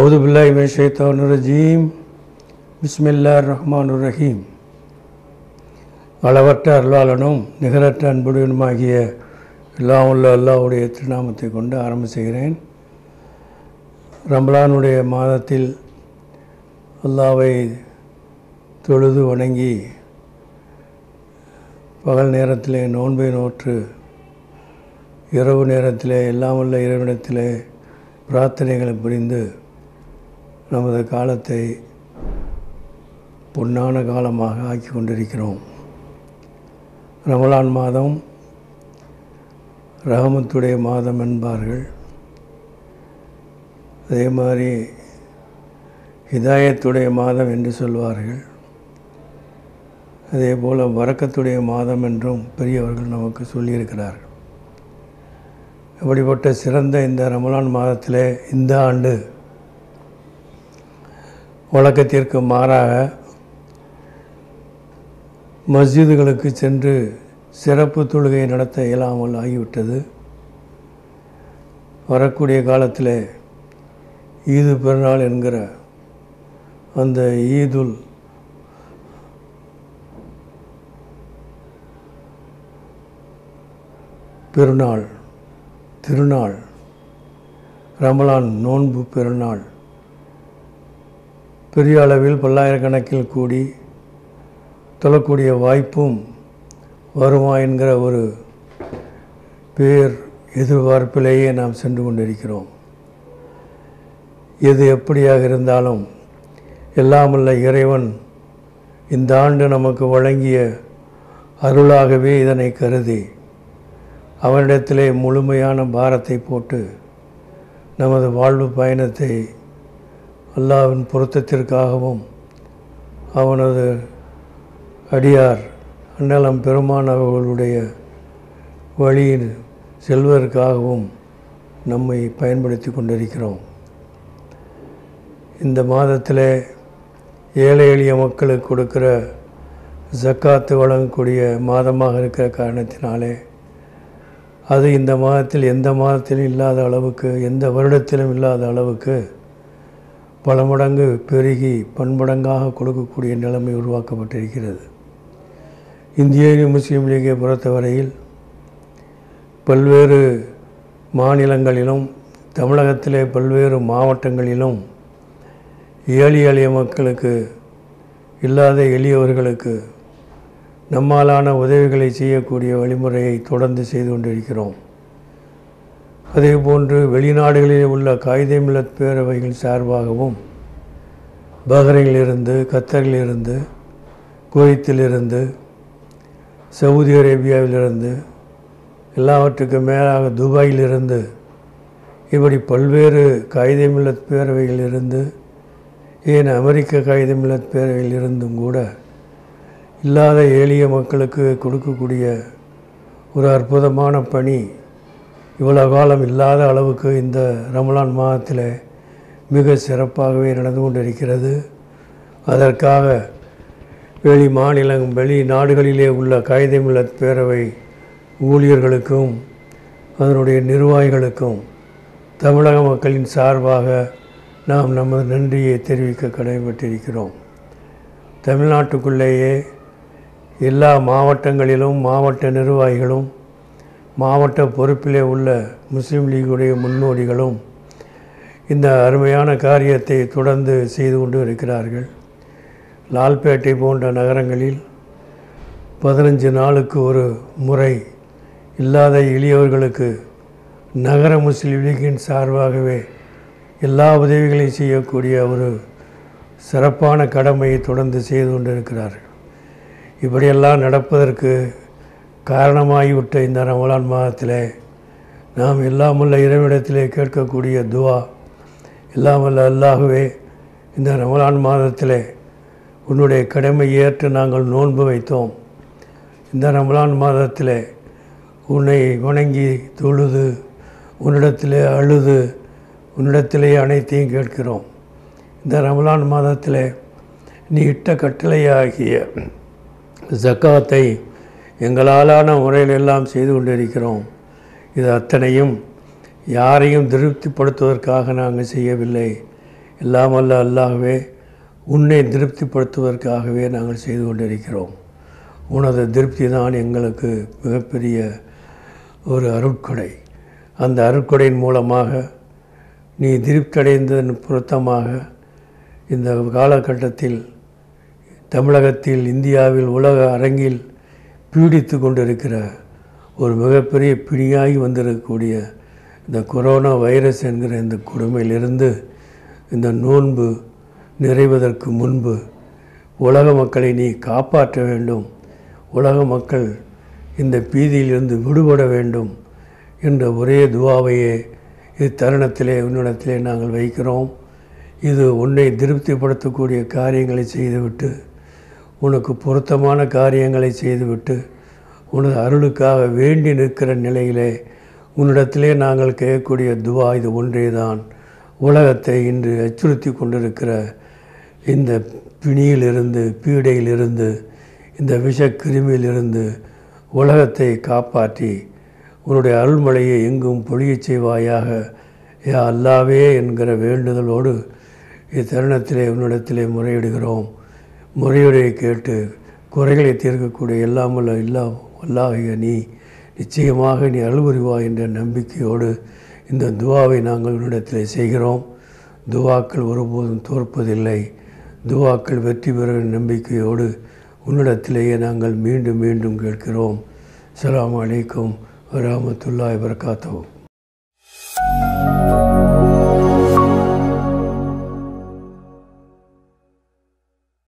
அவுது பில்லாஹி மினஷ் ஷைத்தானிர் ரஜீம் பிஸ்மில்லாஹிர் ரஹ்மானிர் ரஹீம் அளவற்ற அருளாளனும் நிகரற்ற அன்புடனுமாகிய எல்லாம் உள்ள அல்லாஹ்வுடைய திருநாமத்தை கொண்டு ஆரம்ப செய்கிறேன் ரம்லானுடைய மாதத்தில் அல்லாவை தொழுது வணங்கி பகல் நேரத்திலே நோன்பை நோற்று இரவு நேரத்திலே எல்லாம் உள்ள இறைவனத்திலே பிரார்த்தனைகளை புரிந்து நமது காலத்தை பொன்னான காலமாக ஆக்கி கொண்டிருக்கிறோம் ரமலான் மாதம் ரஹமத்துடைய மாதம் என்பார்கள் அதே மாதிரி ஹிதாயத்துடைய மாதம் என்று சொல்வார்கள் அதே போல் வரக்கத்துடைய மாதம் என்றும் பெரியவர்கள் நமக்கு சொல்லியிருக்கிறார்கள் அப்படிப்பட்ட சிறந்த இந்த ரமலான் மாதத்தில் இந்த ஆண்டு வழக்கத்திற்கு மாறாக மஸ்ஜிதுகளுக்கு சென்று சிறப்பு தொழுகை நடத்த இயலாமல் ஆகிவிட்டது வரக்கூடிய காலத்தில் ஈது பெருநாள் என்கிற அந்த ஈதுல் பெருநாள் திருநாள் ரமலான் நோன்பு பெருநாள் பெரிய அளவில் பல்லாயிரக்கணக்கில் கூடி தொழக்கூடிய வாய்ப்பும் வருமா என்கிற ஒரு பேர் எதிர்பார்ப்பிலேயே நாம் சென்று கொண்டிருக்கிறோம் எது எப்படியாக இருந்தாலும் எல்லாமல்ல இறைவன் இந்த ஆண்டு நமக்கு வழங்கிய அருளாகவே இதனை கருதி அவனிடத்திலே முழுமையான பாரத்தை போட்டு நமது வாழ்வு பயணத்தை அல்லாவின் பொருத்தத்திற்காகவும் அவனது அடியார் அன்னலம் பெருமான் அவர்களுடைய வழியில் செல்வதற்காகவும் நம்மை பயன்படுத்தி கொண்டிருக்கிறோம் இந்த மாதத்தில் ஏழை எளிய மக்களுக்கு கொடுக்கிற ஜக்காத்து வழங்கக்கூடிய மாதமாக இருக்கிற காரணத்தினாலே அது இந்த மாதத்தில் எந்த மாதத்திலும் இல்லாத அளவுக்கு எந்த வருடத்திலும் இல்லாத அளவுக்கு பல மடங்கு பெருகி பன்மடங்காக கொடுக்கக்கூடிய நிலைமை உருவாக்கப்பட்டிருக்கிறது இந்திய முஸ்லீம் லீகை பொறுத்தவரையில் பல்வேறு மாநிலங்களிலும் தமிழகத்திலே பல்வேறு மாவட்டங்களிலும் ஏழை எளிய மக்களுக்கு இல்லாத எளியவர்களுக்கு நம்மாலான உதவிகளை செய்யக்கூடிய வழிமுறையை தொடர்ந்து செய்து கொண்டிருக்கிறோம் அதே போன்று வெளிநாடுகளில் உள்ள காகித மில்லத் பேரவைகள் சார்பாகவும் பஹ்ரைனிலிருந்து கத்தரிலிருந்து குவைத்திலிருந்து சவுதி அரேபியாவிலிருந்து எல்லாவற்றுக்கும் மேலாக துபாயிலிருந்து இப்படி பல்வேறு காகித மில்லத் பேரவைகளிலிருந்து ஏன் அமெரிக்க காகித மில்லத் பேரவையிலிருந்தும் கூட இல்லாத எளிய மக்களுக்கு கொடுக்கக்கூடிய ஒரு அற்புதமான பணி இவ்வளோ காலம் இல்லாத அளவுக்கு இந்த ரமலான் மாதத்தில் மிக சிறப்பாகவே நடந்து கொண்டிருக்கிறது அதற்காக வெளி மாநிலம் வெளி நாடுகளிலே உள்ள காகிதமில்லத் பேரவை ஊழியர்களுக்கும் அதனுடைய நிர்வாகிகளுக்கும் தமிழக மக்களின் சார்பாக நாம் நமது நன்றியை தெரிவிக்க கடமைப்பட்டிருக்கிறோம் தமிழ்நாட்டுக்குள்ளேயே எல்லா மாவட்டங்களிலும் மாவட்ட நிர்வாகிகளும் மாவட்ட பொறுப்பிலே உள்ள முஸ்லீம் லீகுடைய முன்னோடிகளும் இந்த அருமையான காரியத்தை தொடர்ந்து செய்து கொண்டு இருக்கிறார்கள் லால்பேட்டை போன்ற நகரங்களில் பதினஞ்சு நாளுக்கு ஒரு முறை இல்லாத எளியவர்களுக்கு நகர முஸ்லீம் லீகின் சார்பாகவே எல்லா உதவிகளையும் செய்யக்கூடிய ஒரு சிறப்பான கடமையை தொடர்ந்து செய்து கொண்டிருக்கிறார்கள் இப்படியெல்லாம் நடப்பதற்கு காரணமாகிவிட்ட இந்த ரமலான் மாதத்தில் நாம் எல்லாமுள்ள இறைவிடத்திலே கேட்கக்கூடிய துவா எல்லாமல்ல அல்லாகவே இந்த ரமலான் மாதத்தில் உன்னுடைய கடமை ஏற்று நாங்கள் நோன்பு வைத்தோம் இந்த ரமலான் மாதத்தில் உன்னை வணங்கி தொழுது உன்னிடத்திலே அழுது உன்னிடத்திலே அனைத்தையும் கேட்கிறோம் இந்த ரமலான் மாதத்தில் நீ இட்ட கட்டளையாகிய ஜக்காத்தை எங்களாலான முறையில் எல்லாம் செய்து கொண்டிருக்கிறோம் இது அத்தனையும் யாரையும் திருப்திப்படுத்துவதற்காக நாங்கள் செய்யவில்லை எல்லாம் அல்ல அல்லாகவே உன்னை திருப்திப்படுத்துவதற்காகவே நாங்கள் செய்து கொண்டிருக்கிறோம் உனது திருப்தி தான் எங்களுக்கு மிகப்பெரிய ஒரு அருட்கொடை அந்த அருட்கொடையின் மூலமாக நீ திருப்தியடைந்ததன் பொருத்தமாக இந்த காலகட்டத்தில் தமிழகத்தில் இந்தியாவில் உலக அரங்கில் பீடித்து கொண்டிருக்கிற ஒரு மிகப்பெரிய பிணியாகி வந்திருக்கக்கூடிய இந்த கொரோனா வைரஸ் என்கிற இந்த கொடுமையிலிருந்து இந்த நோன்பு நிறைவதற்கு முன்பு உலக மக்களை நீ காப்பாற்ற வேண்டும் உலக மக்கள் இந்த பீதியிலிருந்து விடுபட வேண்டும் என்ற ஒரே துவாவையே இத்தருணத்திலே உன்னிடத்திலே நாங்கள் வைக்கிறோம் இது உன்னை திருப்திப்படுத்தக்கூடிய காரியங்களை செய்துவிட்டு உனக்கு பொருத்தமான காரியங்களை செய்துவிட்டு உனது அருளுக்காக வேண்டி நிற்கிற நிலையிலே உன்னிடத்திலே நாங்கள் கேட்கக்கூடிய துவா இது ஒன்றே தான் உலகத்தை இன்று அச்சுறுத்தி கொண்டிருக்கிற இந்த பிணியிலிருந்து பீடையிலிருந்து இந்த விஷக்கிருமியிலிருந்து உலகத்தை காப்பாற்றி உன்னுடைய அருள்மழையை எங்கும் பொழியச் செய்வாயாக யா அல்லாவே என்கிற வேண்டுதலோடு இத்தருணத்திலே உன்னிடத்திலே முறையிடுகிறோம் முறையுரையை கேட்டு குறைகளை தீர்க்கக்கூடிய எல்லாமல்ல இல்லா அல்லாஹிய நீ நிச்சயமாக நீ அருள் புரிவாய் என்ற நம்பிக்கையோடு இந்த துவாவை நாங்கள் உன்னிடத்திலே செய்கிறோம் துவாக்கள் ஒருபோதும் தோற்பதில்லை துவாக்கள் வெற்றி பெறும் நம்பிக்கையோடு உன்னிடத்திலேயே நாங்கள் மீண்டும் மீண்டும் கேட்கிறோம் அஸ்ஸலாமு அலைக்கும் வரஹ்மத்துல்லாஹி வபரகாத்துஹு